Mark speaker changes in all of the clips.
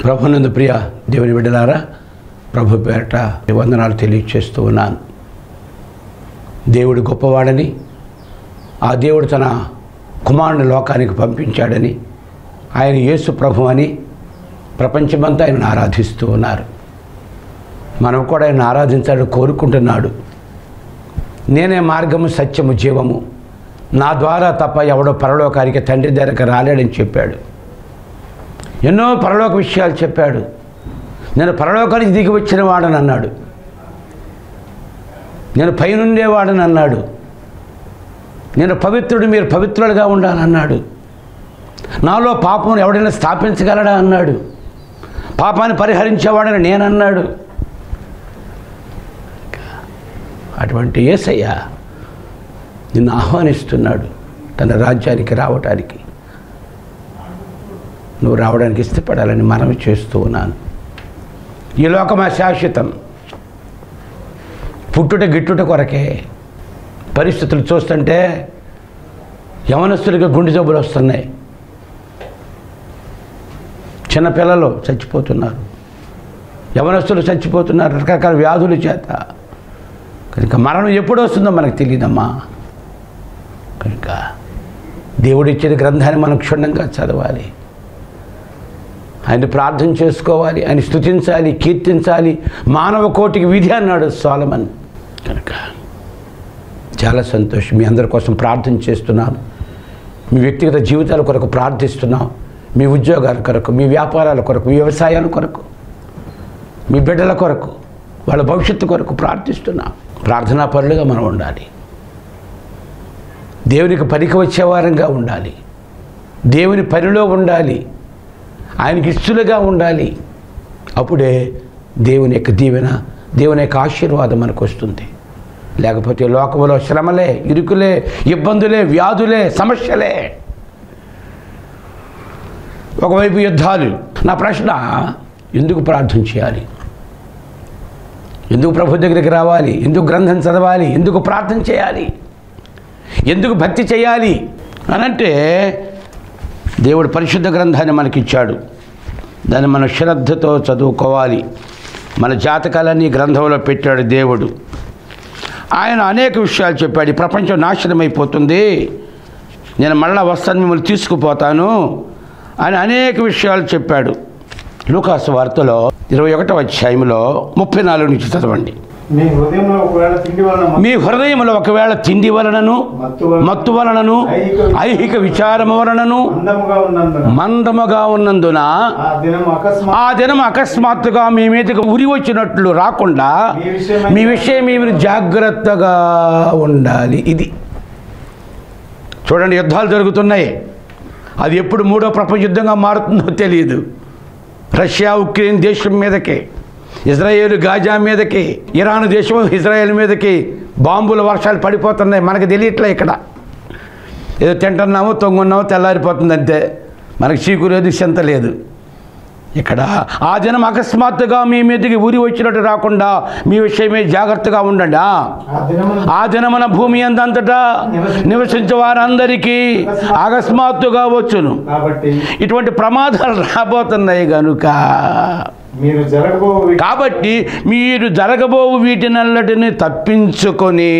Speaker 1: ప్రభునందు ప్రియ దేవుని బిడ్డలారా ప్రభు పేరట వందనాలు తెలియచేస్తూ ఉన్నాను దేవుడు గొప్పవాడని ఆ దేవుడు తన కుమారుని లోకానికి పంపించాడని ఆయన యేసు ప్రభు అని ప్రపంచమంతా ఆయనను ఆరాధిస్తూ ఉన్నారు మనం కూడా ఆయన ఆరాధించాలని కోరుకుంటున్నాడు నేనే మార్గము సత్యము జీవము నా ద్వారా తప్ప ఎవడో పరలోకానికి తండ్రి దగ్గరకు రాలేడని చెప్పాడు ఎన్నో పరలోక విషయాలు చెప్పాడు నేను పరలోకానికి దిగి వచ్చిన వాడని అన్నాడు నేను పైనుండేవాడని అన్నాడు నేను పవిత్రుడు మీరు పవిత్రులుగా ఉండాలన్నాడు నాలో పాపం ఎవడైనా స్థాపించగలడా అన్నాడు పాపాన్ని పరిహరించేవాడని నేనన్నాడు అటువంటి ఏసయ్య నిన్ను ఆహ్వానిస్తున్నాడు తన రాజ్యానికి రావటానికి నువ్వు రావడానికి ఇష్టపడాలని మనవి చేస్తూ ఉన్నాను ఈ లోకమా శాశ్వతం పుట్టుట గిట్టుట కొరకే పరిస్థితులు చూస్తుంటే యవనస్తులకి గుండె జబ్బులు వస్తున్నాయి చిన్నపిల్లలు చచ్చిపోతున్నారు యవనస్తులు చచ్చిపోతున్నారు రకరకాల వ్యాధుల చేత కనుక మరణం ఎప్పుడు వస్తుందో మనకు తెలియదమ్మా కనుక దేవుడిచ్చిన గ్రంథాన్ని మనం క్షుణ్ణంగా చదవాలి ఆయన ప్రార్థన చేసుకోవాలి ఆయన స్తుతించాలి కీర్తించాలి మానవ కోటికి విధి అన్నాడు సోలమన్ కనుక చాలా సంతోషం మీ అందరి కోసం ప్రార్థన చేస్తున్నాను మీ వ్యక్తిగత జీవితాల కొరకు ప్రార్థిస్తున్నాం మీ ఉద్యోగాల కొరకు మీ వ్యాపారాల కొరకు మీ వ్యవసాయాల కొరకు మీ బిడ్డల కొరకు వాళ్ళ భవిష్యత్తు కొరకు ప్రార్థిస్తున్నాం ప్రార్థనా పరులుగా మనం ఉండాలి దేవునికి పనికి వచ్చేవారంగా ఉండాలి దేవుని పనిలో ఉండాలి ఆయనకి ఇష్టలుగా ఉండాలి అప్పుడే దేవుని యొక్క దీవెన దేవుని యొక్క ఆశీర్వాదం మనకు వస్తుంది లేకపోతే లోకంలో శ్రమలే ఇరుకులే ఇబ్బందులే వ్యాధులే సమస్యలే ఒకవైపు యుద్ధాలు నా ప్రశ్న ఎందుకు ప్రార్థన చేయాలి ఎందుకు ప్రభు దగ్గరికి రావాలి ఎందుకు గ్రంథం చదవాలి ఎందుకు ప్రార్థన చేయాలి ఎందుకు భక్తి చేయాలి అనంటే దేవుడు పరిశుద్ధ గ్రంథాన్ని మనకిచ్చాడు దాన్ని మన శ్రద్ధతో చదువుకోవాలి మన జాతకాలన్నీ గ్రంథంలో పెట్టాడు దేవుడు ఆయన అనేక విషయాలు చెప్పాడు ఈ ప్రపంచం నాశనం అయిపోతుంది నేను మళ్ళా వస్తాను మిమ్మల్ని తీసుకుపోతాను అని అనేక విషయాలు చెప్పాడు లూకాసు వార్తలో ఇరవై ఒకటో అధ్యాయంలో ముప్పై నాలుగు నుంచి చదవండి
Speaker 2: మీ హృదయంలో ఒకవేళ తిండి వలన
Speaker 1: మీ హృదయంలో ఒకవేళ తిండి వలనను
Speaker 2: మత్తు వలన
Speaker 1: మత్తు వలనను ఐహిక విచారము వలనను
Speaker 2: అందముగా ఉన్నందున
Speaker 1: మందముగా ఉన్నందున
Speaker 2: ఆ దినం అకస్మాత్
Speaker 1: ఆ దినం అకస్మాత్తుగా మీ మీదకి ఉరి వచ్చినట్లు రాకుండా
Speaker 2: మీ విషయమై-
Speaker 1: మీ విషయం మీరు జాగ్రత్తగా ఉండాలి ఇది చూడండి యుద్ధాలు జరుగుతున్నాయి అది ఎప్పుడు మూడో ప్రపంచ యుద్ధంగా మారుతుందో తెలియదు రష్యా ఉక్రెయిన్ దేశం మీదకి ఇజ్రాయేల్ గాజా మీదకి ఇరాన్ దేశం ఇజ్రాయేల్ మీదకి బాంబుల వర్షాలు పడిపోతున్నాయి మనకు తెలియట్లే ఇక్కడ ఏదో తింటున్నామో తొంగున్నామో తెల్లారిపోతుంది అంతే మనకు చీకు లేదు చింత లేదు ఇక్కడ ఆ దినం అకస్మాత్తుగా మీ మీదకి ఊరి వచ్చినట్టు రాకుండా మీ విషయమే జాగ్రత్తగా ఉండండి ఆ.
Speaker 2: ఆ దినమున
Speaker 1: ఆ దినమున భూమి అందంతటా నివసించే వారందరికీ అకస్మాత్తుగా వచ్చును
Speaker 2: కాబట్టి
Speaker 1: ఇటువంటి ప్రమాదాలు రాబోతున్నాయి కనుక
Speaker 2: మీరు జరగబో
Speaker 1: కాబట్టి మీరు జరగబోవు వీటినల్లటిని తప్పించుకొని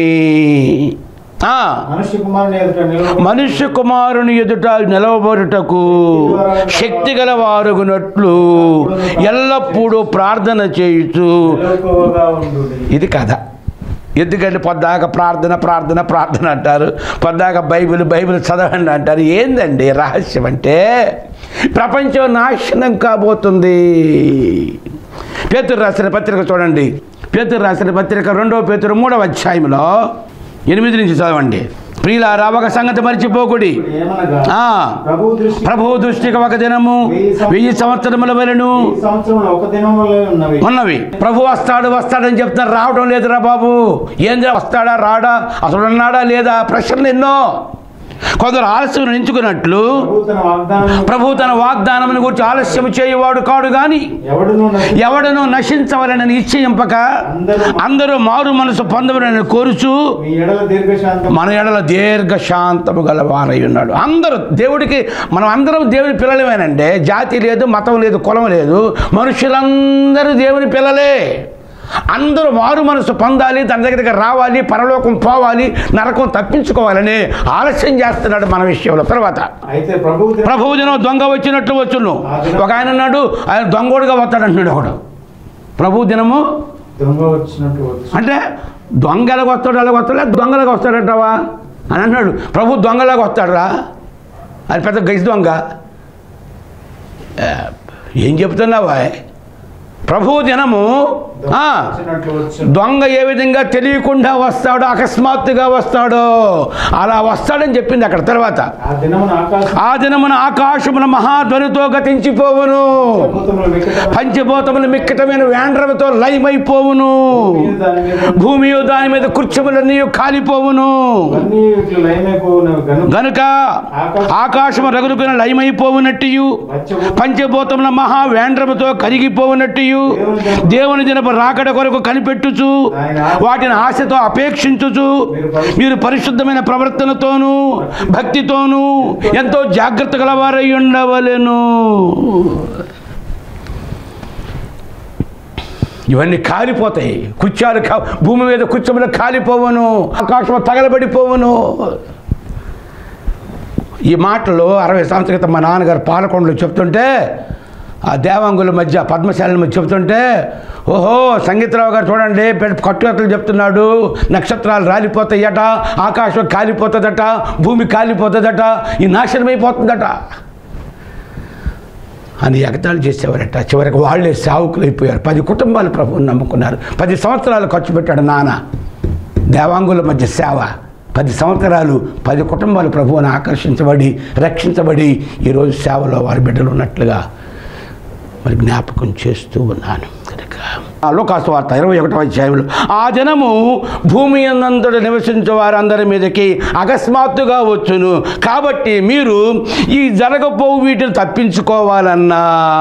Speaker 1: ఆ,
Speaker 2: మనుష్య కుమారుని ఎదుట నిలవ
Speaker 1: మనుష్య కుమారుని ఎదుట నిలవబడుటకు శక్తి గల వారుగునట్లు ఎల్లప్పుడూ ప్రార్థన చేయుచు
Speaker 2: మెలకువగా ఉండు
Speaker 1: ఇది కథ ఎందుకంటే పొద్దాక ప్రార్థన ప్రార్థన ప్రార్థన అంటారు పొద్దాక బైబిల్ బైబిల్ చదవండి అంటారు ఏందండి రహస్యం అంటే ప్రపంచం నాశనం కాబోతుంది పేతురు రాసిన పత్రిక చూడండి పేతురు రాసిన పత్రిక రెండవ పేతురు మూడవ అధ్యాయంలో ఎనిమిది నుంచి చదవండి ప్రియులారా ఒక సంగతి మర్చిపోకుడి
Speaker 2: ఏమనగా
Speaker 1: ఆ,
Speaker 2: ప్రభు దృష్టి
Speaker 1: ప్రభువు దృష్టికి ఒక దినము వెయ్యి సంవత్సరముల వలెను
Speaker 2: ఈ సంవత్సరంలో ఒక దినం వల్ల ఉన్నవి
Speaker 1: ఉన్నవి ప్రభు వస్తాడు వస్తాడని చెప్తారు రావడం లేదురా బాబు ఏంద్రా వస్తాడా రాడా అసలు ఉన్నాడా లేదా ప్రశ్నలు ఎన్నో కొందరు ఆలస్యం ఎంచుకున్నట్లు
Speaker 2: ప్రభు తన వాగ్దానం
Speaker 1: ప్రభు తన వాగ్దానమును గురించి ఆలస్యం చేయవాడు కాడు గాని
Speaker 2: ఎవడును నశి-
Speaker 1: ఎవడను నశించవలని నిశ్చయింపక
Speaker 2: అందరూ
Speaker 1: అందరూ మారు మనసు పొందవలని కోరుచు
Speaker 2: మీ ఎడల దీర్ఘశాంతం
Speaker 1: మన ఎడల దీర్ఘశాంతము గలవారై ఉన్నాడు అందరూ దేవుడికి మనం అందరం దేవుని పిల్లలమేనండి జాతి లేదు మతం లేదు కులం లేదు మనుషులందరూ దేవుని పిల్లలే అందరూ మారు మనసు పొందాలి తన దగ్గరికి రావాలి పరలోకం పోవాలి నరకం తప్పించుకోవాలని ఆలస్యం చేస్తున్నాడు మన విషయంలో తర్వాత
Speaker 2: అయితే ప్రభువు దిన-
Speaker 1: ప్రభువు దినం దొంగ వచ్చినట్లు వచ్చును ఒక ఆయన అన్నాడు ఆయన దొంగోడుగా వస్తాడు అంటున్నాడు ఒకడు ప్రభు దినము
Speaker 2: దొంగ వచ్చినట్టు వచ్చు
Speaker 1: అంటే దొంగలకు వస్తాడు అలాగ వస్తాడు లేదా దొంగలకు వస్తాడంటావా అని అన్నాడు ప్రభు దొంగలాగా వస్తాడురా అది పెద్ద గైస్ దొంగ ఏ, ఏం చెప్తున్నావా ప్రభు దినము
Speaker 2: దొంగ
Speaker 1: ఆ,
Speaker 2: వచ్చినట్లు వచ్చు
Speaker 1: దొంగ ఏ విధంగా తెలియకుండా వస్తాడో అకస్మాత్తుగా వస్తాడో అలా వస్తాడని చెప్పింది అక్కడ తర్వాత
Speaker 2: ఆ దినమున ఆకాశం
Speaker 1: ఆ దినమున ఆకాశమున మహాధ్వనితో గతించిపోవును
Speaker 2: అద్భుతములు మిక్కటమైన
Speaker 1: పంచభూతములు మిక్కటమైన వేండ్రముతో లయమైపోవును
Speaker 2: భూమియు దాని మీద
Speaker 1: భూమి దాని మీద కుర్చములన్నీ కాలిపోవును
Speaker 2: అన్ని ఇట్లు లయమైపోవునవి గనుక
Speaker 1: గనుక ఆకాశము రగులుకుని లయమైపోవునట్టు
Speaker 2: వచ్చబోతు
Speaker 1: పంచభూతముల మహా వేండ్రముతో కరిగిపోవునట్టు దేవుని దినపు రాకడ కొరకు కనిపెట్టుచు వాటిని ఆశతో అపేక్షించుచు మీరు పరిశుద్ధమైన ప్రవర్తనతోనూ భక్తితోనూ ఎంతో జాగ్రత్త గలవారై ఉండవలెను ఇవన్నీ కాలిపోతాయి కుచ్చాలు కా భూమి మీద కుచ్చములు కాలిపోవను ఆకాశం తగలబడిపోవను ఈ మాటలు అరవై సంవత్సరాల క్రితం మా నాన్నగారు పాలకొండలో చెప్తుంటే ఆ దేవాంగుల మధ్య పద్మశాల మధ్య చెప్తుంటే ఓహో సంగీతరావు గారు చూడండి పెద్ద కట్టుకథలు చెప్తున్నాడు నక్షత్రాలు రాలిపోతాయట ఆకాశం కాలిపోతుందట భూమి కాలిపోతుందట ఈ నాశనం అయిపోతుందట అని ఎగతాళి చేసేవారట చివరికి వాళ్ళే సావుకులు అయిపోయారు పది కుటుంబాలు ప్రభువుని నమ్ముకున్నారు పది సంవత్సరాలు ఖర్చు పెట్టాడు నాన్న దేవాంగుల మధ్య సేవ పది సంవత్సరాలు పది కుటుంబాలు ప్రభువుని ఆకర్షించబడి రక్షించబడి ఈరోజు సేవలో వారి బిడ్డలు ఉన్నట్లుగా మరి జ్ఞాపకం చేస్తూ ఉన్నాను కనుక ఆ లోకాసు వార్త ఇరవై ఒకటో అధ్యాయంలో ఆ జనము భూమి అన్నంతట నివసించే వారందరి మీదకి అకస్మాత్తుగా వచ్చును కాబట్టి మీరు ఈ జరగపోవు వీటిని తప్పించుకోవాలన్నా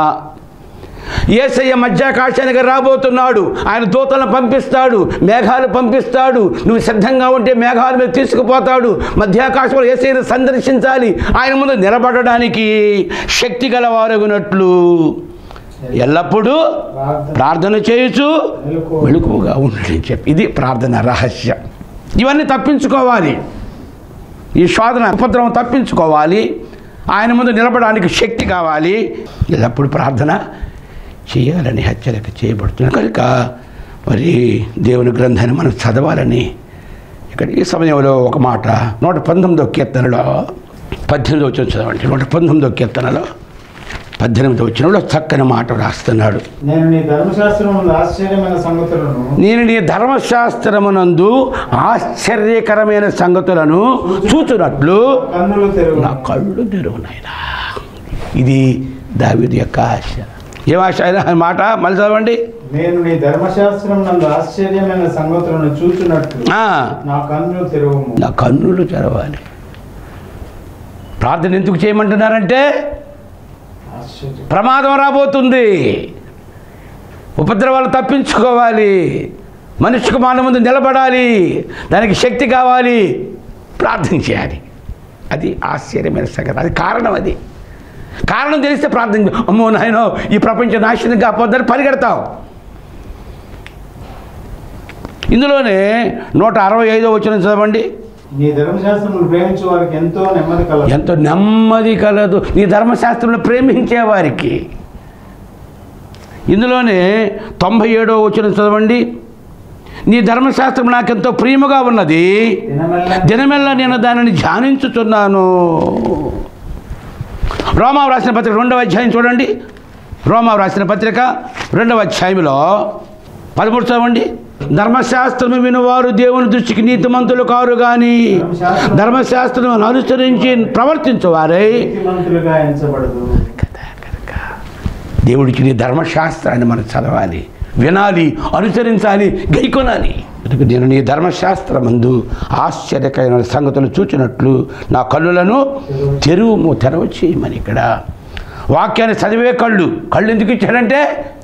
Speaker 1: ఏసయ్య మధ్యాకాశానికి రాబోతున్నాడు ఆయన దూతలను పంపిస్తాడు మేఘాలు పంపిస్తాడు నువ్వు సిద్ధంగా ఉంటే మేఘాల మీద తీసుకుపోతాడు మధ్యాకాశంలో ఏసయ్యను సందర్శించాలి ఆయన ముందు నిలబడడానికి శక్తి గలవారగునట్లు ఎల్లప్పుడూ
Speaker 2: ప్రార్థన
Speaker 1: ప్రార్థన చేయొచ్చు
Speaker 2: మెలకువ.
Speaker 1: మెలకువగా ఉండని చెప్పి ఇది ప్రార్థన రహస్యం ఇవన్నీ తప్పించుకోవాలి ఈ శోధన ఉపద్రవం తప్పించుకోవాలి ఆయన ముందు నిలబడడానికి శక్తి కావాలి ఎల్లప్పుడు ప్రార్థన చేయాలని హెచ్చరిక చేయబడుతుంది కనుక మరి దేవుని గ్రంథాన్ని మనం చదవాలని ఇక్కడ ఈ సమయంలో ఒక మాట నూట పంతొమ్మిదో కీర్తనలో పద్దెనిమిది వచ్చిన చదవండి నూట పంతొమ్మిదో కీర్తనలో పద్దెనిమిది వచ్చినలో చక్కని మాట రాస్తున్నాడు
Speaker 2: నేను నీ ధర్మశాస్త్రం ఆశ్చర్యమైన సంగతులను
Speaker 1: నేను నీ ధర్మశాస్త్రమునందు ఆశ్చర్యకరమైన సంగతులను చూచున్నట్లు
Speaker 2: కన్నులు తెరువు
Speaker 1: నా కళ్ళు తెరువు నాయనా ఇది దావిది యొక్క ఆశ ఏం ఆశ అయినా ఆ మాట మళ్ళీ చదవండి
Speaker 2: నేను నీ ధర్మశాస్త్రం నందు ఆశ్చర్యమైన సంగతులను చూచున్నట్లు
Speaker 1: ఆ,
Speaker 2: నా కన్నులు తెరువుము
Speaker 1: నా కన్నులు తెరవాలి ప్రార్థన ఎందుకు చేయమంటున్నారంటే
Speaker 2: ఆశ్చర్యం
Speaker 1: ప్రమాదం రాబోతుంది ఉపద్రవాలు తప్పించుకోవాలి మనిషికి మన ముందు నిలబడాలి దానికి శక్తి కావాలి ప్రార్థన చేయాలి అది ఆశ్చర్యమైన సంగతి అది కారణం అది కారణం తెలిస్తే ప్రార్థన చే- అమ్మో నాయనో ఈ ప్రపంచ నాశనం కాకపోద్దని పరిగెడతావు ఇందులోనే నూట అరవై ఐదో వచ్చిన చదవండి
Speaker 2: నీ ధర్మశాస్త్రం ప్రేమించే వారికి ఎంతో నెమ్మది కలదు
Speaker 1: ఎంతో నెమ్మది కలదు నీ ధర్మశాస్త్రంలో ప్రేమించే వారికి ఇందులోనే తొంభై ఏడో వచ్చిన చదవండి నీ ధర్మశాస్త్రం నాకెంతో ప్రియముగా ఉన్నది
Speaker 2: దినమెల్ల
Speaker 1: దినమెల్లా నేను దానిని ధ్యానించుతున్నాను రోమా రాసిన పత్రిక రెండవ అధ్యాయం చూడండి రోమా రాసిన పత్రిక రెండవ అధ్యాయంలో పదమూడు చదవండి ధర్మశాస్త్రము వినువారు దేవుని దృష్టికి నీతిమంతులు కారు కానీ ధర్మశాస్త్రం అనుసరించి ప్రవర్తించువారై
Speaker 2: నీతిమంతులుగా ఎంచబడదు
Speaker 1: దేవుడికి నీ ధర్మశాస్త్రాన్ని మనం చదవాలి వినాలి అనుసరించాలి గైకొనాలి కనుక నేను నీ ధర్మశాస్త్రమందు ఆశ్చర్యకరమైన సంగతులు చూచినట్లు నా కళ్ళులను తెరువు తెరవ చేయమని ఇక్కడ వాక్యాన్ని చదివే కళ్ళు కళ్ళు ఎందుకు ఇచ్చాడంటే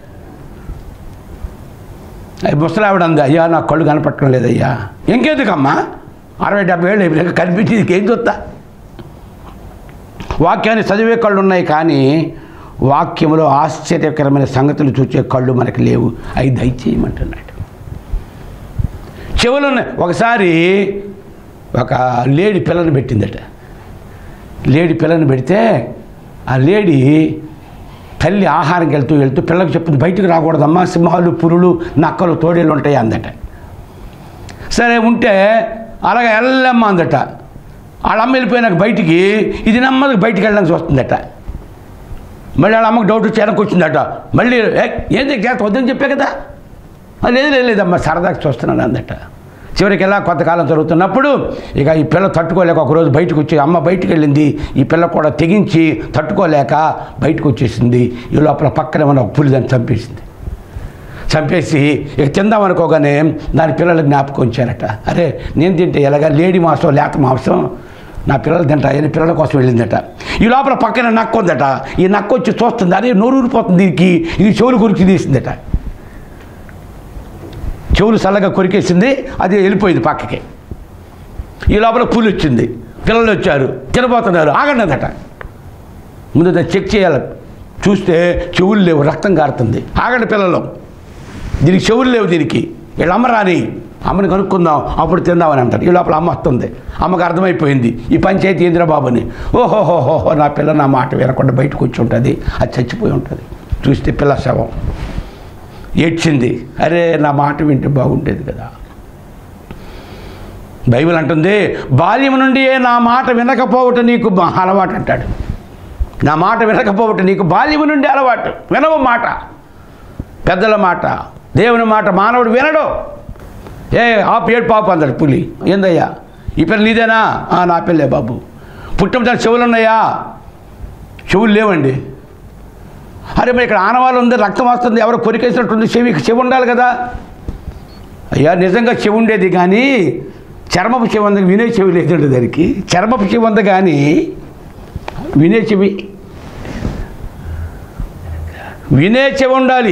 Speaker 1: అయ్యి ముసలావిడ అంది అయ్యా నా కళ్ళు కనపడటం లేదయ్యా ఇంకెందుకమ్మా అరవై డెబ్బై ఏళ్ళు అయిపోయాక కనిపించింది ఏం చూస్తా వాక్యాన్ని చదివే కళ్ళు ఉన్నాయి కానీ వాక్యంలో ఆశ్చర్యకరమైన సంగతులు చూసే కళ్ళు మనకు లేవు అవి దయచేయమంటున్నాడు చెవులు ఉన్నాయి ఒకసారి ఒక లేడీ పిల్లని పెట్టిందట లేడీ పిల్లని పెడితే ఆ లేడీ తల్లి ఆహారంకి వెళ్తూ వెళ్తూ పిల్లకి చెప్పింది బయటకు రాకూడదమ్మా సింహాలు పురులు నక్కలు తోడేళ్ళు ఉంటాయి అందట సరే ఉంటే అలాగే వెళ్ళమ్మ అందట వాళ్ళ అమ్మ వెళ్ళిపోయినాక బయటికి ఇది నెమ్మదిగా బయటికి వెళ్ళడానికి వస్తుందట మళ్ళీ వాళ్ళ అమ్మకి డౌట్ వచ్చి వెనక్కి వచ్చిందట మళ్ళీ "ఏ, ఏంది గ్యాస్ వద్దని చెప్పే కదా "ఆ, లేదు లేదు లేదమ్మా సరదాగా చూస్తున్నాను అందట చివరికి ఎలా కొంతకాలం జరుగుతున్నప్పుడు ఇక ఈ పిల్ల తట్టుకోలేక ఒకరోజు బయటకు వచ్చి అమ్మ బయటికి వెళ్ళింది ఈ పిల్ల కూడా తెగించి తట్టుకోలేక బయటకు వచ్చేసింది ఈ లోపల పక్కనే ఉన్న ఒక పులి దాన్ని చంపేసింది చంపేసి ఇక తిందాం అనుకోగానే దాని పిల్లలు జ్ఞాపకం ఉంచారట అరే నేను తింటే ఎలాగా లేడీ మాంసం లేత మాంసం నా పిల్లలు తింటా అని పిల్లల కోసం వెళ్ళిందట ఈ లోపల పక్కన నక్క ఉందట ఈ నక్క వచ్చి చూస్తుంది అరే నోరు ఊరిపోతుంది దీనికి ఇది చెవులు కొరికి తీసిందట చెవులు చల్లగా కొరికేసింది అది వెళ్ళిపోయింది పక్కకి ఈ లోపల పులి వచ్చింది పిల్లలు వచ్చారు తినబోతున్నారు ఆగండిదట ముందు దాన్ని చెక్ చేయాలి చూస్తే చెవులు లేవు రక్తం కారుతుంది ఆగండి పిల్లలు దీనికి చెవులు లేవు దీనికి వీళ్ళ అమ్మ రాని అమ్మని కనుక్కుందాం అప్పుడు తిందామని అంటారు ఈ లోపల అమ్మ వస్తుంది అమ్మకు అర్థమైపోయింది ఈ పంచాయతీ ఇంద్రబాబుని ఓహోహోహో నా పిల్ల నా మాట వినకుండా బయటకు వచ్చి ఉంటుంది అది చచ్చిపోయి ఉంటుంది చూస్తే పిల్ల శవం ఏడ్చింది అరే నా మాట వింటే బాగుండేది కదా బైబిల్ అంటుంది బాల్యం నుండి నా మాట వినకపోవటం నీకు బా- అలవాటు అంటాడు నా మాట వినకపోవటం నీకు బాల్యం నుండి అలవాటు వినవు మాట పెద్దల మాట దేవుని మాట మానవుడు వినడు ఏ ఆ పేడు పాపు అందాడు పులి ఏందయ్యా ఈ పిల్ల నీదేనా "ఆ, నా పిల్లే బాబు పుట్టం దాని చెవులు ఉన్నాయా చెవులు లేవండి అరే మరి ఇక్కడ ఆనవాళ్ళు ఉంది రక్తం వస్తుంది ఎవరో కొరికేసినట్టుంది చెవి చెవి ఉండాలి కదా అయ్యా నిజంగా చెవి ఉండేది కానీ చర్మపు చెవి ఉంది వినే చెవి లేదండి దానికి చర్మపు చెవి ఉంది కానీ వినే చెవి వినే చెవి ఉండాలి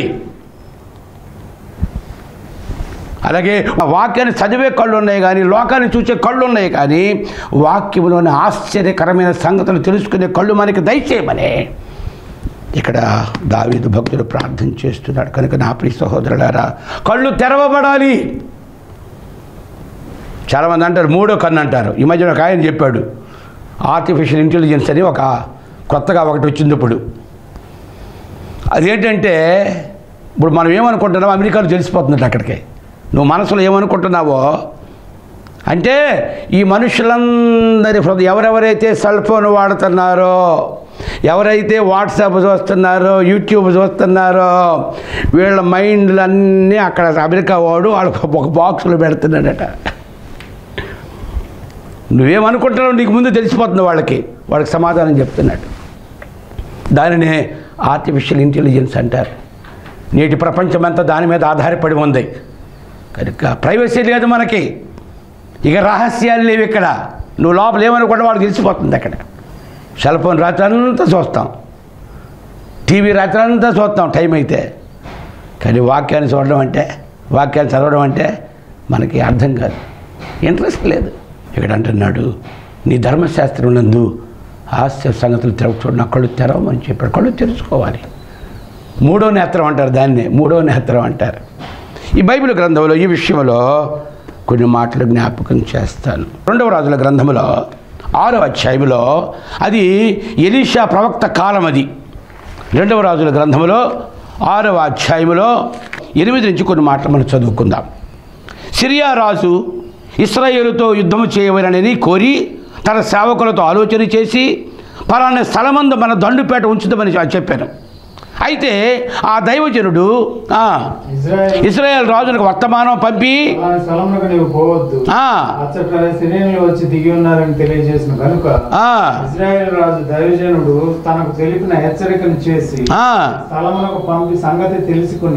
Speaker 1: అలాగే వాక్యాన్ని చదివే కళ్ళు ఉన్నాయి కానీ లోకాన్ని చూసే కళ్ళు ఉన్నాయి కానీ వాక్యంలోని ఆశ్చర్యకరమైన సంగతులు తెలుసుకునే కళ్ళు మనకి దయచేయమనే ఇక్కడ దావీదు భక్తుడు ప్రార్థన చేస్తున్నాడు కనుక నా ప్రియ సహోదరులారా కళ్ళు తెరవబడాలి చాలామంది అంటారు మూడో కన్ను అంటారు ఈ మధ్యన ఒక ఆయన చెప్పాడు ఆర్టిఫిషియల్ ఇంటెలిజెన్స్ అని ఒక కొత్తగా ఒకటి వచ్చింది ఇప్పుడు అదేంటంటే ఇప్పుడు మనం ఏమనుకుంటున్నామో అమెరికాలో తెలిసిపోతుందట అక్కడికి నువ్వు మనసులో ఏమనుకుంటున్నావో అంటే ఈ మనుషులందరి హృదయం ఎవరెవరైతే సెల్ ఫోన్ వాడుతున్నారో ఎవరైతే వాట్సాప్ చూస్తున్నారో యూట్యూబ్ చూస్తున్నారో వీళ్ళ మైండ్లన్నీ అక్కడ అమెరికా వాడు వాళ్ళకి ఒక బాక్సులో పెడుతున్నాడట నువ్వేమనుకుంటున్నావు నీకు ముందు తెలిసిపోతుంది వాళ్ళకి వాళ్ళకి సమాధానం చెప్తున్నాడు దానినే ఆర్టిఫిషియల్ ఇంటెలిజెన్స్ అంటారు నేటి ప్రపంచం అంతా దాని మీద ఆధారపడి ఉంది కనుక ప్రైవసీ లేదు మనకి ఇక రహస్యాలు లేవు ఇక్కడ నువ్వు లోపల ఏమనుకుంటే వాడు తెలిసిపోతుంది అక్కడ సెల్ ఫోన్ రాత్రి అంతా చూస్తాం టీవీ రాత్రి అంతా చూస్తాం టైం అయితే కానీ వాక్యాన్ని చూడడం అంటే వాక్యాన్ని చదవడం అంటే మనకి అర్థం కాదు ఇంట్రెస్ట్ లేదు ఇక్కడ అంటున్నాడు నీ ధర్మశాస్త్రం నందు హాస్య సంగతులు తెరవ చూడు నా కళ్ళు తెరవమని చెప్పాడు కళ్ళు తెరుచుకోవాలి మూడో నేత్రం అంటారు దాన్ని మూడో నేత్రం అంటారు ఈ బైబిల్ గ్రంథంలో ఈ విషయంలో కొన్ని మాటలు జ్ఞాపకం చేస్తాను రెండవ రాజుల గ్రంథంలో ఆరో అధ్యాయంలో అది ఎలీషా ప్రవక్త కాలం అది రెండవ రాజుల గ్రంథంలో ఆరవ అధ్యాయంలో ఎనిమిది నుంచి కొన్ని మాటలు మనం చదువుకుందాం సిరియా రాజు ఇస్రాయేలుతో యుద్ధము చేయవలనని కోరి తన సేవకులతో ఆలోచన చేసి పలానా స్థలమందు మన దండుపేట ఉంచుదామని చెప్పాను అయితే ఆ దైవజనుడు ఆ,
Speaker 2: ఇజ్రాయెల్
Speaker 1: ఇస్రాయేల్ రాజునికి వర్తమానం పంపి
Speaker 2: అలాంటి స్థలంలోకి నీవు పోవద్దు
Speaker 1: ఆ,
Speaker 2: అచ్చట సిరియన్లు వచ్చి దిగి ఉన్నారని తెలియజేసిన కనుక
Speaker 1: ఆ,
Speaker 2: ఇజ్రాయెల్ రాజు దైవజనుడు తనకు తెలిపిన హెచ్చరికను చేసి
Speaker 1: ఆ,
Speaker 2: స్థలమునకు పంపి సంగతి తెలుసుకుని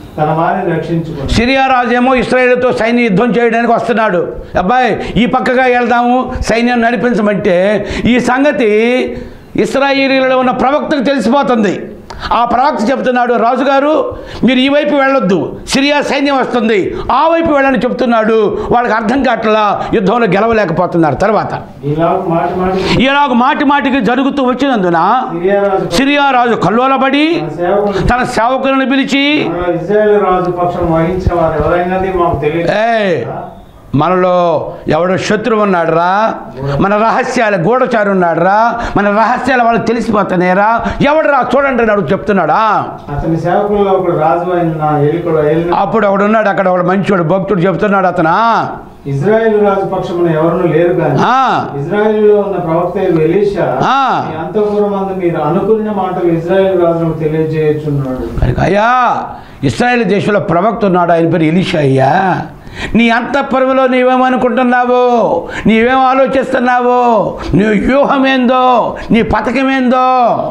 Speaker 2: తన వారిని రక్షించుకుని
Speaker 1: సిరియా రాజేమో ఇస్రాయేల్తో సైన్య యుద్ధం చేయడానికి వస్తున్నాడు అబ్బాయి ఈ పక్కగా వెళ్దాము సైన్యం నడిపించమంటే ఈ సంగతి ఇస్రాయేలీలో ఉన్న ప్రవక్తకు తెలిసిపోతుంది ఆ ప్రవక్త చెప్తున్నాడు రాజుగారు మీరు ఈ వైపు వెళ్ళొద్దు సిరియా సైన్యం వస్తుంది ఆ వైపు వెళ్ళని చెప్తున్నాడు వాళ్ళకి అర్థం కావట్లా యుద్ధంలో గెలవలేకపోతున్నారు తర్వాత
Speaker 2: ఈలాగు మాటి మాటి
Speaker 1: ఇలాగ మాటి మాటికి జరుగుతూ వచ్చినందున
Speaker 2: సిరియా రాజు
Speaker 1: సిరియా రాజు కల్లోలబడి
Speaker 2: తన సేవకులు
Speaker 1: తన సేవకులను పిలిచి
Speaker 2: మనలో ఇజ్రాయేల్ రాజు పక్షం వహించిన వారు ఎవరైనది మాకు తెలియదు
Speaker 1: ఏయ్ మనలో ఎవడో శత్రువు ఉన్నాడురా మన రహస్యాల గూఢచారు ఉన్నాడురా మన రహస్యాలు వాళ్ళకి తెలిసిపోతున్నాయిరా ఎవడురా చూడండి అని అడుగు చెప్తున్నాడా
Speaker 2: అతని సేవకుల్లో ఒకడు రాజు అయిన ఎలికుడు ఎలిన
Speaker 1: అప్పుడు ఒకడు ఉన్నాడు అక్కడ ఒకడు మంచివాడు భక్తుడు చెప్తున్నాడు అతనా
Speaker 2: ఇజ్రాయేల్ రాజు పక్షమున ఎవరును లేరు కానీ
Speaker 1: ఆ,
Speaker 2: ఇజ్రాయేల్లో ఉన్న ప్రవక్త ఎలీషా
Speaker 1: ఆ.
Speaker 2: మీ అంతఃపురం మందు మీరు అనుకున్న మాటలు ఇజ్రాయేల్ రాజుకు తెలియజేయుచున్నాడు
Speaker 1: కనుక అయ్యా ఇస్రాయేల్ దేశంలో ప్రవక్త ఉన్నాడు ఆయన పేరు ఎలీషా అయ్యా నీ అంతఃపురంలో నీవేమనుకుంటున్నావు నీవేం ఆలోచిస్తున్నావు నీ వ్యూహమేందో నీ పథకమేందో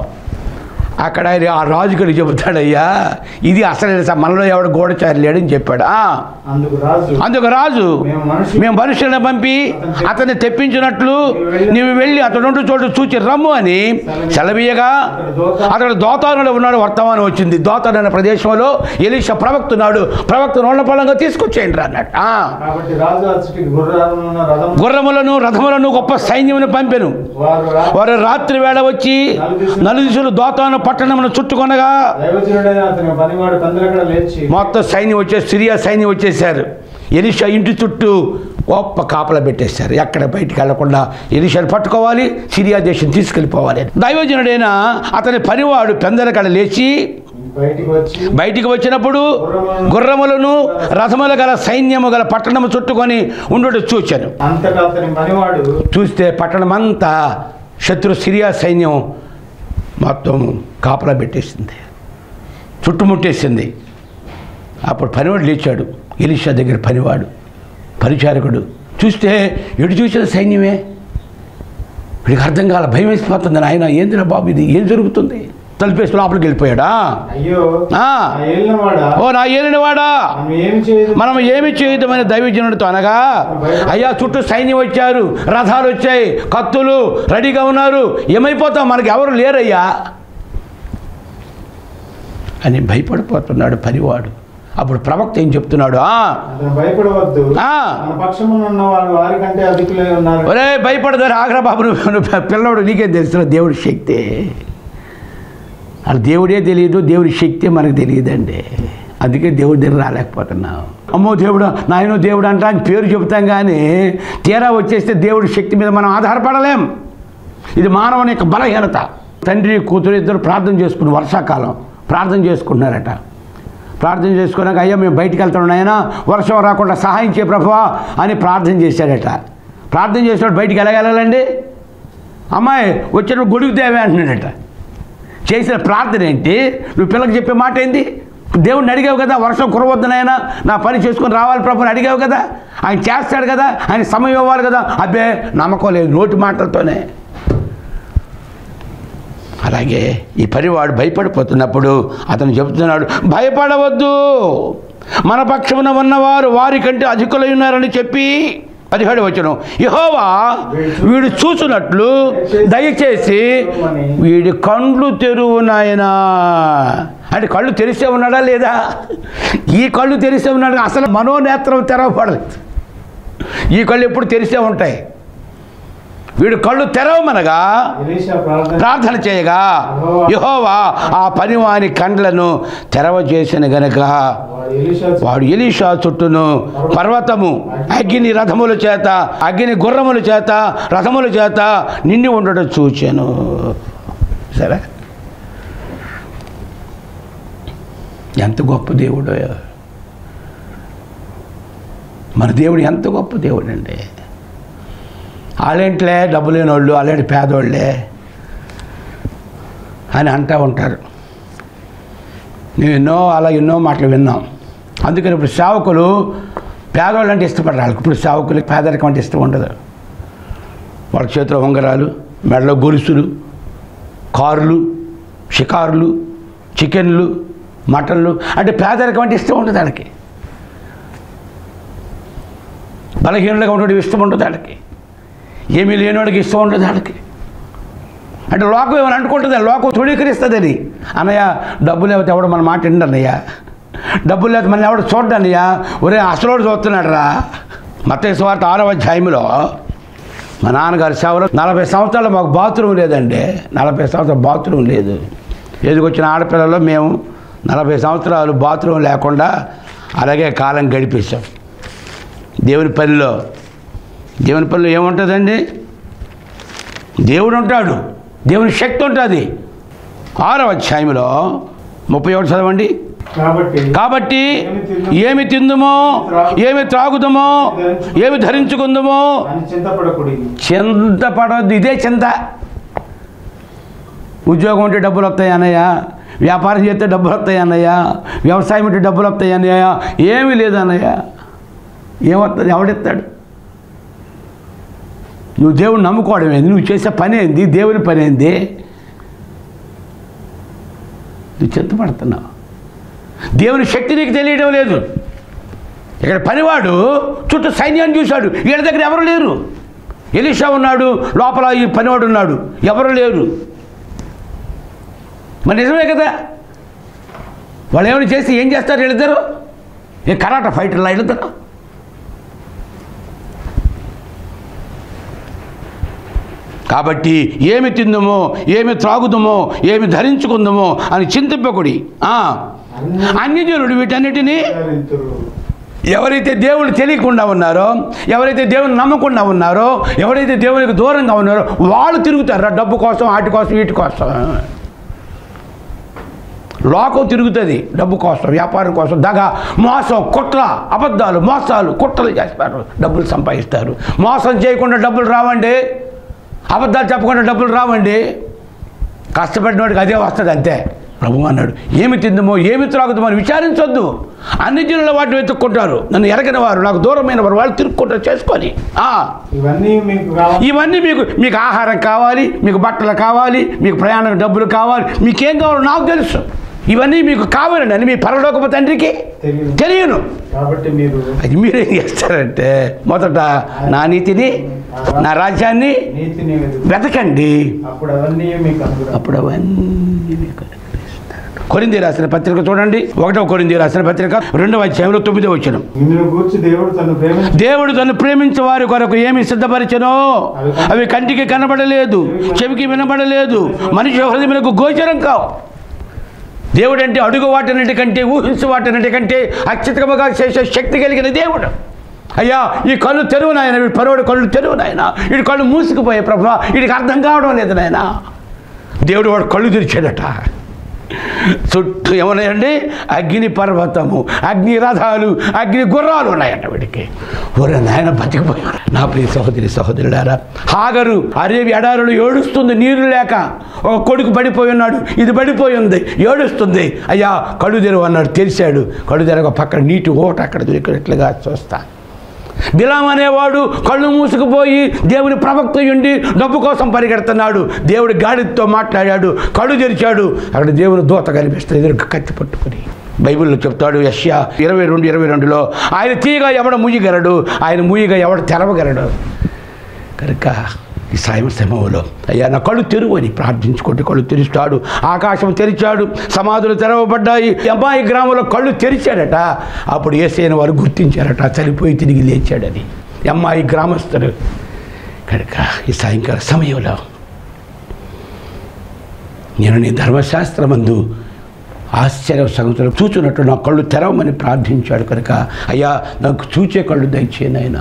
Speaker 1: అక్కడ ఆయన ఆ రాజుకుడు చెబుతాడయ్యా ఇది అసలు మనలో ఎవడు గూఢచారి లేడని చెప్పాడు ఆ,
Speaker 2: అందుకు రాజు
Speaker 1: అందుకు రాజు
Speaker 2: మేము మనుషులు
Speaker 1: మేము మనుషులను పంపి అతన్ని తెప్పించినట్లు నీవు వెళ్ళి అతడు చోటు చూచి రమ్ము అని సెలవీయగా అతడు దోతానులో ఉన్నాడు వర్తమానం వచ్చింది దోతాను అనే ప్రదేశంలో ఎలీష ప్రవక్త ఉన్నాడు ప్రవక్త నోళ్ళ పొలంగా తీసుకొచ్చేయండి రా అన్నట్టు ఆ.
Speaker 2: కాబట్టి రాజు అచ్చటికి గుర్రాలను రథం
Speaker 1: గుర్రములను రథములను గొప్ప సైన్యమును పంపెను
Speaker 2: వారు రా-
Speaker 1: వారు రాత్రి వేళ వచ్చి నలుదిశలు దోతాను పట్టణమును చుట్టుకొనగా
Speaker 2: దైవజనుడైన అతని పనివాడు కందరక్కడ లేచి
Speaker 1: మొత్తం సైన్యం వచ్చే సిరియా సైన్యం వచ్చేసారు ఎలిషా ఇంటి చుట్టూ గొప్ప కాపలా పెట్టేశారు ఎక్కడ బయటికి వెళ్లకుండా ఎలిషాను పట్టుకోవాలి సిరియా దేశం తీసుకెళ్ళిపోవాలి దైవజనుడైన అతని పనివాడు పెందలకడ లేచి
Speaker 2: బయటికి వచ్చి
Speaker 1: బయటికి వచ్చినప్పుడు గుర్రములను రథములు గల సైన్యము గల పట్టణము చుట్టుకొని ఉండుట చూచాను
Speaker 2: అంతటా అతని పనివాడు
Speaker 1: చూస్తే పట్టణమంతా శత్రు సిరియా సైన్యం మొత్తం కాపలా పెట్టేసింది చుట్టుముట్టేసింది అప్పుడు పనివాడు లేచాడు ఎలిషా దగ్గర పనివాడు పరిచారకుడు చూస్తే ఎటు చూసిన సైన్యమే వీడికి అర్థం కాల భయం వేసిపోతుంది ఆయన ఏందిరా బాబు ఇది ఏం జరుగుతుంది తలుపేసి లోపలికి వెళ్ళిపోయాడా
Speaker 2: అయ్యో
Speaker 1: ఆ,
Speaker 2: ఆ ఏలినవాడా
Speaker 1: ఓ నా ఏలినవాడా
Speaker 2: మనం ఏమి చేయదు
Speaker 1: మనం ఏమి చేయదమని దైవజనుడితో అనగా అయ్యా చుట్టూ సైన్యం వచ్చారు రథాలు వచ్చాయి కత్తులు రెడీగా ఉన్నారు ఏమైపోతాం మనకి ఎవరు లేరయ్యా అని భయపడిపోతున్నాడు పనివాడు అప్పుడు ప్రవక్త ఏం చెప్తున్నాడు "ఆ,
Speaker 2: అతను భయపడవద్దు
Speaker 1: ఆ,
Speaker 2: మన పక్షమున ఉన్న వారు వారికంటే అధికులై ఉన్నారు
Speaker 1: ఒరే భయపడదారు ఆగ్రా బాబు నువ్వు నువ్వు పిల్లవాడు నీకేం తెలుసు దేవుడి శక్తి అది దేవుడే తెలియదు దేవుడి శక్తి మనకు తెలియదండి అందుకే దేవుడి దగ్గర రాలేకపోతున్నాం అమ్మో దేవుడు నాయనో దేవుడు అంటా అని పేరు చెబుతాం కానీ తీరా వచ్చేస్తే దేవుడి శక్తి మీద మనం ఆధారపడలేం ఇది మానవుని యొక్క బలహీనత తండ్రి కూతురు ఇద్దరు ప్రార్థన చేసుకుని వర్షాకాలం ప్రార్థన చేసుకుంటున్నారట ప్రార్థన చేసుకున్నాక అయ్యా మేము బయటికి వెళ్తాం నాయన వర్షం రాకుండా సహాయం చేయ ప్రభువా అని ప్రార్థన చేశాడట ప్రార్థన చేసినాడు బయటికి ఎలాగెళ్ళాలండి అమ్మాయి వచ్చిన గుడికి దేవే అంటున్నాడట చేసిన ప్రార్థన ఏంటి నువ్వు పిల్లకి చెప్పే మాట ఏంది దేవుడిని అడిగావు కదా వర్షం కురవద్దు నాయన నా పని చేసుకొని రావాలి ప్రభు అని అడిగావు కదా ఆయన చేస్తాడు కదా ఆయన సమయం ఇవ్వాలి కదా అబ్బే నమ్మకం లేదు నోటి మాటలతోనే అలాగే ఈ పరివాడు భయపడిపోతున్నప్పుడు అతను చెబుతున్నాడు భయపడవద్దు మన పక్షమున ఉన్నవారు వారి కంటే అధికులై ఉన్నారని చెప్పి పదిహేడు వచ్చను యహోవా వీడు చూసినట్లు దయచేసి వీడి కండ్లు తెరువు నాయనా అంటే కళ్ళు తెరిసే ఉన్నాడా లేదా ఈ కళ్ళు తెరిసే ఉన్నాడు అసలు మనోనేత్రం తెరవబడలేదు ఈ కళ్ళు ఎప్పుడు తెరిసే ఉంటాయి వీడు కళ్ళు తెరవమనగా
Speaker 2: ఎలీషా ప్రార్థన
Speaker 1: ప్రార్థన చేయగా యహోవా ఆ పనివాని కండ్లను తెరవజేసిన గనక
Speaker 2: వాడు ఎలీషా
Speaker 1: వాడు ఎలీషా చుట్టూను పర్వతము అగ్ని రథముల చేత అగ్ని గుర్రముల చేత రథముల చేత నిండి ఉండడం చూచాను సరే ఎంత గొప్ప దేవుడు మన దేవుడు ఎంత గొప్ప దేవుడు అండి వాళ్ళేంట్లే డబ్బు లేని వాళ్ళు అలాంటి పేదోళ్ళే అని అంటూ ఉంటారు మేము ఎన్నో అలా ఎన్నో మాటలు విన్నాం అందుకని ఇప్పుడు సేవకులు పేదవాళ్ళు అంటే ఇష్టపడరు వాళ్ళకి ఇప్పుడు సేవకులకి పేదరికం అంటే ఇష్టం ఉండదు వాళ్ళ చేతిలో ఉంగరాలు మెడలో గొలుసులు కారులు షికారులు చికెన్లు మటన్లు అంటే పేదరికం అంటే ఇష్టం ఉంటుంది వాళ్ళకి బలహీనులుగా ఉండడం ఇష్టం ఉంటుంది వాళ్ళకి ఏమీ లేనివాడికి ఇష్టం ఉంటుంది వాళ్ళకి అంటే లోకం ఏమైనా అనుకుంటుంది లోకం తృణీకరిస్తుందని అన్నయ్య డబ్బు లేకపోతే ఎవడు మన మాట విండు అన్నయ్య డబ్బులు లేకపోతే మన ఎవడు చూడ్డు అన్నయ్య ఒరే అసలోడు చూస్తున్నాడు రా మత స్వార్థ ఆరో అధ్యాయంలో మా నాన్నగారి సేవలో నలభై సంవత్సరాలు మాకు బాత్రూమ్ లేదండి నలభై సంవత్సరాలు బాత్రూమ్ లేదు ఎదుకొచ్చిన ఆడపిల్లలు మేము నలభై సంవత్సరాలు బాత్రూమ్ లేకుండా అలాగే కాలం గడిపేశాం దేవుని పనిలో దేవుని పనిలో ఏముంటుందండి దేవుడు ఉంటాడు దేవుని శక్తి ఉంటుంది ఆరో అధ్యాయంలో ముప్పై ఒకటి చదవండి
Speaker 2: కాబట్టి
Speaker 1: కాబట్టి ఏమి తిందుమో ఏమి త్రాగుదమో ఏమి ధరించుకుందుమో
Speaker 2: అని చింతపడకుడి
Speaker 1: చింతపడద్దు ఇదే చింత ఉద్యోగం ఉంటే డబ్బులు వస్తాయి అన్నయ్య వ్యాపారం చేస్తే డబ్బులు వస్తాయి అన్నయ్య వ్యవసాయం ఉంటే డబ్బులు వస్తాయి అన్నయ్య ఏమీ లేదు అన్నయ్య ఏమవుతుంది ఎవడిస్తాడు నువ్వు దేవుని నమ్ముకోవడం ఏంది నువ్వు చేసే పని ఏంది దేవుని పని ఏంది నువ్వు చింతపడుతున్నావు దేవుని శక్తి నీకు తెలియడం లేదు ఇక్కడ పనివాడు చుట్టూ సైన్యాన్ని చూశాడు వీళ్ళ దగ్గర ఎవరు లేరు ఎలీషా ఉన్నాడు లోపల ఈ పనివాడు ఉన్నాడు ఎవరు లేరు మరి నిజమే కదా వాళ్ళు ఏమైనా చేసి ఏం చేస్తారు వీళ్ళిద్దరు ఏ కరాట ఫైటర్లా వీళ్ళిద్దరు కాబట్టి ఏమి తిందుమో ఏమి త్రాగుదమో ఏమి ధరించుకుందామో అని చింతింపకుడి ఆ, అన్యజనుడు వీటన్నిటినీ
Speaker 2: విచారింతురు.
Speaker 1: ఎవరైతే దేవుడు తెలియకుండా ఉన్నారో ఎవరైతే దేవుని నమ్మకుండా ఉన్నారో ఎవరైతే దేవునికి దూరంగా ఉన్నారో వాళ్ళు తిరుగుతారు డబ్బు కోసం వాటి కోసం వీటి కోసం లోకం తిరుగుతుంది డబ్బు కోసం వ్యాపారం కోసం దగ మోసం కుట్ర అబద్ధాలు మోసాలు కుట్రలు చేస్తారు డబ్బులు సంపాదిస్తారు మోసం చేయకుండా డబ్బులు రావండి అబద్ధాలు చెప్పకుండా డబ్బులు రావండి కష్టపడిన వాడికి అదే వస్తుంది అంతే ప్రభు అన్నాడు ఏమి తిందమో ఏమి త్రాగుదామో అని విచారించొద్దు అన్ని జనుల వాటిని వెతుక్కుంటారు నన్ను ఎరగని వారు నాకు దూరమైన వారు వాళ్ళు తిరుక్కుంటారు చేసుకొని ఆ,
Speaker 2: ఇవన్నీ మీకు కావాలి
Speaker 1: ఇవన్నీ మీకు మీకు ఆహారం కావాలి మీకు బట్టలు కావాలి మీకు ప్రయాణం డబ్బులు కావాలి మీకేం కావాలో నాకు తెలుసు ఇవన్నీ మీకు కావాలండి అని మీ పరలోకపు తండ్రికి
Speaker 2: తెలియదు
Speaker 1: తెలియను
Speaker 2: కాబట్టి మీరు
Speaker 1: అది మీరేం చేస్తారంటే మొదట నా నీతిని నా రాజ్యాన్ని
Speaker 2: నీతిని వెతుకు.
Speaker 1: వెతకండి
Speaker 2: అప్పుడు అవన్నీ మీకు అందులో
Speaker 1: అప్పుడు అవన్నీ మీకు అనిపిస్తాడు. కొరింది రాసిన పత్రిక చూడండి ఒకటో కొరింది రాసిన పత్రిక రెండవ అధ్యాయంలో తొమ్మిదో వచ్చిన
Speaker 2: నిన్ను గూర్చి దేవుడు తను ప్రేమించి
Speaker 1: దేవుడు తను ప్రేమించే వారి కొరకు ఏమి సిద్ధపరిచనో అవి కంటికి కనబడలేదు చెవికి వినబడలేదు మనిషి హృదయములకు గోచరం కావు దేవుడు అంటే అడుగు వాటినటికంటే ఊహించు వాటినటికంటే అత్యుతముగా చేసే శక్తి కలిగిన దేవుడు అయ్యా ఈ కళ్ళు తెరువు నాయన వీడి పరువుడు కళ్ళు తెరువు నాయన వీడి కళ్ళు మూసుకుపోయే ప్రభు వీడికి అర్థం కావడం లేదు నాయన దేవుడు వాడు కళ్ళు తెరిచాడట చుట్టూ ఏమున్నాయండి అగ్ని పర్వతము అగ్ని రథాలు అగ్ని గుర్రాలు ఉన్నాయంట వీడికి ఒరే నాయన బతికిపోయారు నా ప్రియ సహోదరి సహోదరుడారా హాగరు అరేవి ఎడారులు ఏడుస్తుంది నీరు లేక ఒక కొడుకు పడిపోయి ఉన్నాడు ఇది పడిపోయి ఉంది ఏడుస్తుంది అయ్యా కళ్ళు తెరువు అన్నాడు తెరిచాడు కళ్ళు తెరగ పక్కన నీటి ఓట అక్కడ దొరికినట్లుగా చూస్తా బిలాం అనేవాడు కళ్ళు మూసుకుపోయి దేవుని ప్రవక్త ఉండి డబ్బు కోసం పరిగెడుతున్నాడు దేవుడి గాడితో మాట్లాడాడు కళ్ళు తెరిచాడు అక్కడ దేవుని దూత కనిపిస్తుంది ఎదురు కత్తి పట్టుకుని బైబిల్లో చెప్తాడు యష్యా ఇరవై రెండు ఇరవై రెండులో ఆయన తీయగా ఎవడ ముయ్యగలడు ఆయన ముయ్యగా ఎవడ తెరవగలడు కనుక ఈ సాయం సమయంలో అయ్యా నా కళ్ళు తెరువు అని ప్రార్థించుకుంటే కళ్ళు తెరుస్తాడు ఆకాశం తెరిచాడు సమాధులు తెరవబడ్డాయి ఈ అమ్మాయి గ్రామంలో కళ్ళు తెరిచాడట అప్పుడు ఏసైన వారు గుర్తించారట చనిపోయి తిరిగి లేచాడని ఈ అమ్మాయి గ్రామస్తులు కనుక ఈ సాయంకాల సమయంలో నేను నీ ధర్మశాస్త్రమందు ఆశ్చర్య సంగతులు చూచున్నట్టు నా కళ్ళు తెరవమని ప్రార్థించాడు కనుక అయ్యా నాకు చూచే కళ్ళు దయచేనైనా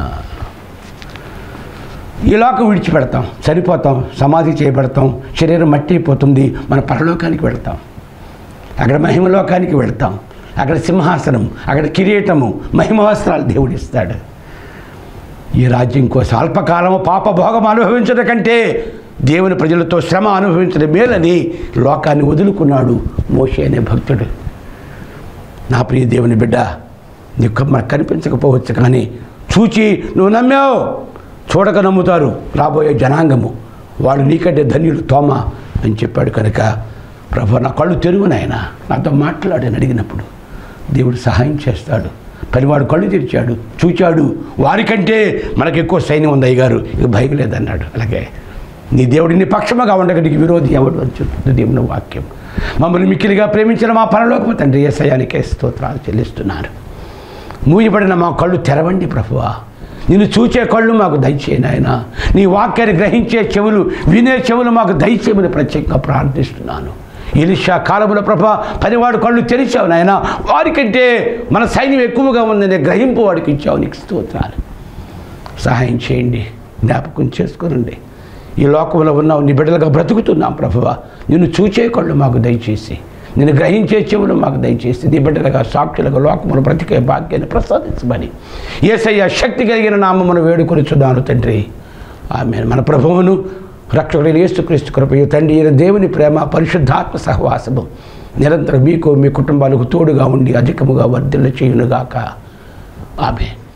Speaker 1: ఈ లోకం విడిచిపెడతాం చనిపోతాం సమాధి చేయబడతాం శరీరం మట్టి అయిపోతుంది మన పరలోకానికి వెళ్తాం అక్కడ మహిమలోకానికి వెళ్తాం అక్కడ సింహాసనం అక్కడ కిరీటము మహిమవస్త్రాలు దేవుడిస్తాడు ఈ రాజ్యం కోసం అల్పకాలము పాప భోగం అనుభవించడం కంటే దేవుని ప్రజలతో శ్రమ అనుభవించడం మేలని లోకాన్ని వదులుకున్నాడు మోషే అనే భక్తుడు నా ప్రియ దేవుని బిడ్డ నీకు మనకు కనిపించకపోవచ్చు కానీ చూచి నువ్వు నమ్మావు చూడక నమ్ముతారు రాబోయే జనాంగము వాడు నీకంటే ధన్యుడు తోమ అని చెప్పాడు కనుక ప్రభు నా కళ్ళు తెరువు నాయన నాతో మాట్లాడని అడిగినప్పుడు దేవుడు సహాయం చేస్తాడు పనివాడు కళ్ళు తెరిచాడు చూచాడు వారికంటే మనకు ఎక్కువ సైన్యం ఉంది అయ్యగారు ఇక భయం లేదన్నాడు అలాగే నీ దేవుడి నీ పక్షముగా ఉండగా నీకు విరోధి ఎవడు అని చెప్తుంది దేవుని వాక్యం మమ్మల్ని మిక్కిలిగా ప్రేమించిన మా పరలోకపు తండ్రి ఏసయానికే స్తోత్రాలు చెల్లిస్తున్నారు మూయబడిన మా కళ్ళు తెరవండి ప్రభువా నిన్ను చూచే కళ్ళు మాకు దయచేయను ఆయన నీ వాక్యాన్ని గ్రహించే చెవులు వినే చెవులు మాకు దయచేయమని ప్రత్యేకంగా ప్రార్థిస్తున్నాను ఎలిషా కాలముల ప్రభ పనివాడు కళ్ళు తెరిచావు నాయన వారికంటే మన సైన్యం ఎక్కువగా ఉందని గ్రహింపు వాడికి ఇచ్చావు నీకు స్తోత్రాలు సహాయం చేయండి జ్ఞాపకం చేసుకునండి ఈ లోకంలో ఉన్నావు నీ బిడ్డలుగా బ్రతుకుతున్నాం ప్రభువ నిన్ను చూచే కళ్ళు మాకు దయచేసి నేను గ్రహించే చెవులు మాకు దయచేసి నీ బిడ్డలుగా సాక్షులుగా లోకములు బ్రతికే భాగ్యాన్ని ప్రసాదించమని ఏసయ్య శక్తి కలిగిన నామమును వేడుకొనిచున్నాను తండ్రి ఆమె మన ప్రభువును రక్షకుడైన యేసుక్రీస్తు కృపయు తండ్రి అయిన దేవుని ప్రేమ పరిశుద్ధాత్మ సహవాసము నిరంతరం మీకు మీ కుటుంబాలకు తోడుగా ఉండి అధికముగా వర్ధిల్ల చేయునుగాక ఆమె